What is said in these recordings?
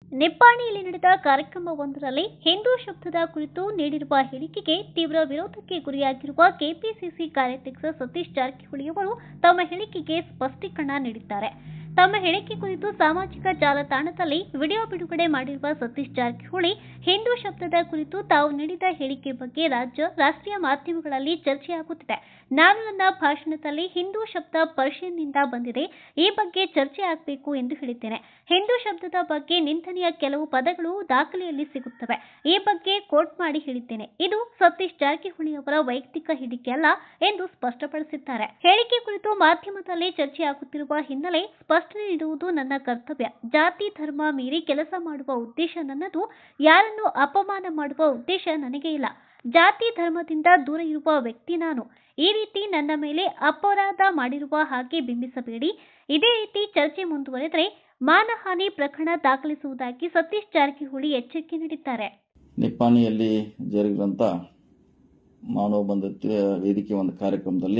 ನಿಪ್ಪಾಣಿಯಲ್ಲಿ ನಡೆದ ಕಾರ್ಯಕ್ರಮವೊಂದರಲ್ಲಿ ಹಿಂದೂ ಶಬ್ದದ ಕುರಿತು ನೀಡಿರುವ ಹೇಳಿಕೆಗೆ ತೀವ್ರ ವಿರೋಧಕ್ಕೆ ಗುರಿಯಾಗಿರುವ ಕೆಪಿಸಿಸಿ ಕಾರ್ಯಾಧ್ಯಕ್ಷ ಸತೀಶ್ ಜಾರಕಿಹೊಳಿ ಅವರು ತಮ್ಮ ಹೇಳಿಕೆಗೆ ಸ್ಪಷ್ಟೀಕರಣ ನೀಡಿದ್ದಾರೆ ತಮ್ಮ ಹೇಳಿಕೆ ಕುರಿತು ಸಾಮಾಜಿಕ ಜಾಲತಾಣದಲ್ಲಿ ವಿಡಿಯೋ ಬಿಡುಗಡೆ ಮಾಡಿರುವ ಸತೀಶ್ ಜಾರಕಿಹೊಳಿ ಹಿಂದೂ ಶಬ್ದದ ಕುರಿತು ತಾವು ನೀಡಿದ ಹೇಳಿಕೆ ಬಗ್ಗೆ ರಾಜ್ಯ ರಾಷ್ಟ್ರೀಯ ಮಾಧ್ಯಮಗಳಲ್ಲಿ ಚರ್ಚೆಯಾಗುತ್ತಿದೆ ನಾನು ನನ್ನ ಭಾಷಣದಲ್ಲಿ ಹಿಂದೂ ಶಬ್ದ ಪರ್ಷಿಯನ್ನಿಂದ ಬಂದಿದೆ ಈ ಬಗ್ಗೆ ಚರ್ಚೆ ಆಗಬೇಕು ಎಂದು ಹೇಳಿದ್ದೇನೆ ಹಿಂದೂ ಶಬ್ದದ ಬಗ್ಗೆ ನಿಂದನೆಯ ಕೆಲವು ಪದಗಳು ದಾಖಲೆಯಲ್ಲಿ ಸಿಗುತ್ತವೆ ಈ ಬಗ್ಗೆ ಕೋಟ್ ಮಾಡಿ ಹೇಳಿದ್ದೇನೆ ಇದು ಸತೀಶ್ ಜಾರಕಿಹೊಳಿ ಅವರ ವೈಯಕ್ತಿಕ ಹೇಳಿಕೆ ಅಲ್ಲ ಎಂದು ಸ್ಪಷ್ಟಪಡಿಸಿದ್ದಾರೆ ಹೇಳಿಕೆ ಕುರಿತು ಮಾಧ್ಯಮದಲ್ಲಿ ಚರ್ಚೆಯಾಗುತ್ತಿರುವ ಹಿನ್ನೆಲೆ ಸ್ಪಷ್ಟನೆ ನೀಡುವುದು ನನ್ನ ಕರ್ತವ್ಯ ಜಾತಿ ಧರ್ಮ ಮೀರಿ ಕೆಲಸ ಮಾಡುವ ಉದ್ದೇಶ ನನ್ನದು ಯಾರನ್ನು ಅಪಮಾನ ಮಾಡುವ ಉದ್ದೇಶ ನನಗೆ ಇಲ್ಲ ಜಾತಿ ಧರ್ಮದಿಂದ ದೂರ ಇರುವ ವ್ಯಕ್ತಿ ನಾನು ಈ ರೀತಿ ನನ್ನ ಮೇಲೆ ಅಪರಾಧ ಮಾಡಿರುವ ಹಾಗೆ ಬಿಂಬಿಸಬೇಡಿ ಇದೇ ರೀತಿ ಚರ್ಚೆ ಮುಂದುವರೆದರೆ ಮಾನಹಾನಿ ಪ್ರಕರಣ ದಾಖಲಿಸುವುದಾಗಿ ಸತೀಶ್ ಜಾರಕಿಹೊಳಿ ಎಚ್ಚರಿಕೆ ನೀಡಿದ್ದಾರೆ ನಿಪ್ಪಾಣಿಯಲ್ಲಿ ಜರುಗಿದಂಥ ಮಾನವ ಬಂಧುತ್ವ ವೇದಿಕೆ ಒಂದು ಕಾರ್ಯಕ್ರಮದಲ್ಲಿ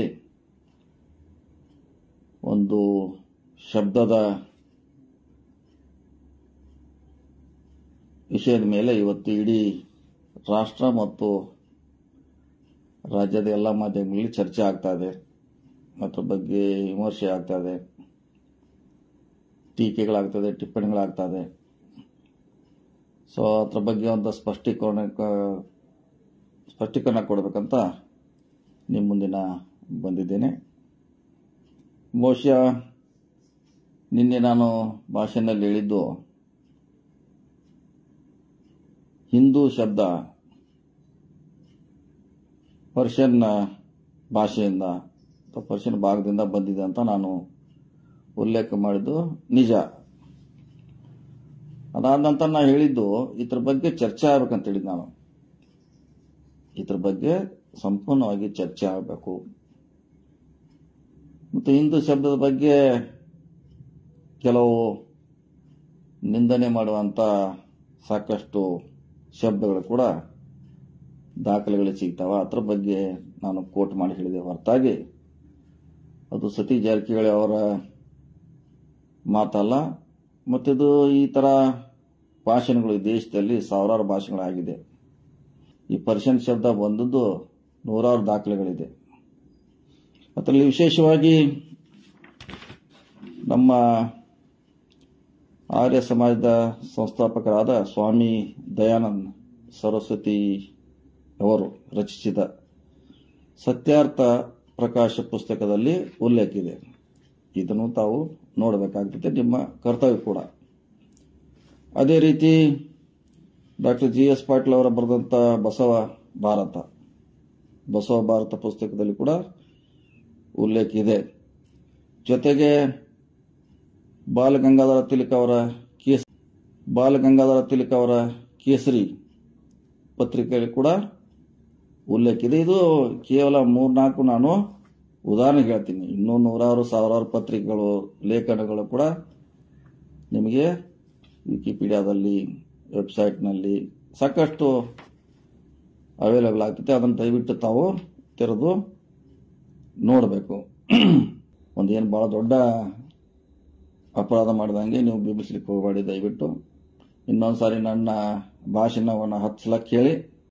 ಒಂದು ಶಬ್ದದ ವಿಷಯದ ಮೇಲೆ ಇವತ್ತು ಇಡೀ ರಾಷ್ಟ್ರ ಮತ್ತು ರಾಜ್ಯದ ಎಲ್ಲ ಮಾಧ್ಯಮಗಳಲ್ಲಿ ಚರ್ಚೆ ಆಗ್ತಾ ಇದೆ ಅದ್ರ ಬಗ್ಗೆ ವಿಮರ್ಶೆ ಆಗ್ತಾ ಇದೆ ಟೀಕೆಗಳಾಗ್ತದೆ ಟಿಪ್ಪಣಿಗಳಾಗ್ತದೆ ಸೊ ಅದ್ರ ಬಗ್ಗೆ ಒಂದು ಸ್ಪಷ್ಟೀಕರಣ ಸ್ಪಷ್ಟೀಕರಣ ಕೊಡಬೇಕಂತ ನಿಮ್ಮ ಮುಂದಿನ ಬಂದಿದ್ದೇನೆ ಬಹುಶಃ ನಿನ್ನೆ ನಾನು ಭಾಷೆನಲ್ಲಿ ಹೇಳಿದ್ದು ಹಿಂದೂ ಶಬ್ದ ಪರ್ಷಿಯನ್ ಭಾಷೆಯಿಂದ ಅಥವಾ ಪರ್ಷಿಯನ್ ಭಾಗದಿಂದ ಬಂದಿದೆ ಅಂತ ನಾನು ಉಲ್ಲೇಖ ಮಾಡಿದ್ದು ನಿಜ ಅದಾದ ನಂತರ ನಾನು ಹೇಳಿದ್ದು ಇದ್ರ ಬಗ್ಗೆ ಚರ್ಚೆ ಆಗ್ಬೇಕಂತ ಹೇಳಿದ್ದು ನಾನು ಇದ್ರ ಬಗ್ಗೆ ಸಂಪೂರ್ಣವಾಗಿ ಚರ್ಚೆ ಆಗಬೇಕು ಮತ್ತು ಹಿಂದೂ ಶಬ್ದದ ಬಗ್ಗೆ ಕೆಲವು ನಿಂದನೆ ಮಾಡುವಂಥ ಸಾಕಷ್ಟು ಶಬ್ದಗಳು ಕೂಡ ದಾಖಲೆಗಳು ಸಿಗ್ತಾವ ಅದ್ರ ಬಗ್ಗೆ ನಾನು ಕೋಟ್ ಮಾಡಿ ಹೇಳಿದೆ ಹೊರತಾಗಿ ಅದು ಸತೀಶ್ ಜಾರಕಿಹೊಳಿ ಅವರ ಮಾತಲ್ಲ ಮತ್ತಿದು ಈ ಥರ ಭಾಷೆಗಳು ಈ ದೇಶದಲ್ಲಿ ಸಾವಿರಾರು ಭಾಷೆಗಳಾಗಿದೆ ಈ ಪರ್ಷಿಯನ್ ಶಬ್ದ ಬಂದದ್ದು ನೂರಾರು ದಾಖಲೆಗಳಿದೆ ಅದರಲ್ಲಿ ವಿಶೇಷವಾಗಿ ನಮ್ಮ ಆರ್ಯ ಸಮಾಜದ ಸಂಸ್ಥಾಪಕರಾದ ಸ್ವಾಮಿ ದಯಾನಂದ್ ಸರಸ್ವತಿ ಅವರು ರಚಿಸಿದ ಸತ್ಯಾರ್ಥ ಪ್ರಕಾಶ ಪುಸ್ತಕದಲ್ಲಿ ಉಲ್ಲೇಖ ಇದೆ ಇದನ್ನು ತಾವು ನೋಡಬೇಕಾಗ್ತದೆ ನಿಮ್ಮ ಕರ್ತವ್ಯ ಕೂಡ ಅದೇ ರೀತಿ ಡಾಕ್ಟರ್ ಜಿ ಎಸ್ ಪಾಟೀಲ್ ಅವರ ಬರೆದಂಥ ಬಸವ ಭಾರತ ಬಸವ ಭಾರತ ಪುಸ್ತಕದಲ್ಲಿ ಕೂಡ ಉಲ್ಲೇಖ ಇದೆ ಜೊತೆಗೆ ಬಾಲಗಂಗಾಧರ ತಿಲಕ್ ಅವರ ಕೇಸ್ ಬಾಲಗಂಗಾಧರ ತಿಲಕ್ ಅವರ ಕೇಸರಿ ಪತ್ರಿಕೆಯಲ್ಲಿ ಕೂಡ ಉಲ್ಲೇಖ ಇದೆ ಇದು ಕೇವಲ ಮೂರ್ನಾಲ್ಕು ನಾನು ಉದಾಹರಣೆ ಹೇಳ್ತೀನಿ ಇನ್ನೂ ನೂರಾರು ಸಾವಿರಾರು ಪತ್ರಿಕೆಗಳು ಲೇಖನಗಳು ಕೂಡ ನಿಮಗೆ ವಿಕಿಪೀಡಿಯಾದಲ್ಲಿ ವೆಬ್ಸೈಟ್ನಲ್ಲಿ ಸಾಕಷ್ಟು ಅವೈಲೇಬಲ್ ಆಗ್ತೈತೆ ಅದನ್ನು ದಯವಿಟ್ಟು ತಾವು ತೆರೆದು ನೋಡಬೇಕು ಒಂದು ಏನು ಭಾಳ ದೊಡ್ಡ ಅಪರಾಧ ಮಾಡಿದಂಗೆ ನೀವು ಬಿಂಬಿಸ್ಲಿಕ್ಕೆ ಹೋಗಬೇಡಿ ದಯವಿಟ್ಟು ಇನ್ನೊಂದು ಸಾರಿ ನನ್ನ ಭಾಷಣವನ್ನು ಹತ್ತು ಸಲ ಕೇಳಿ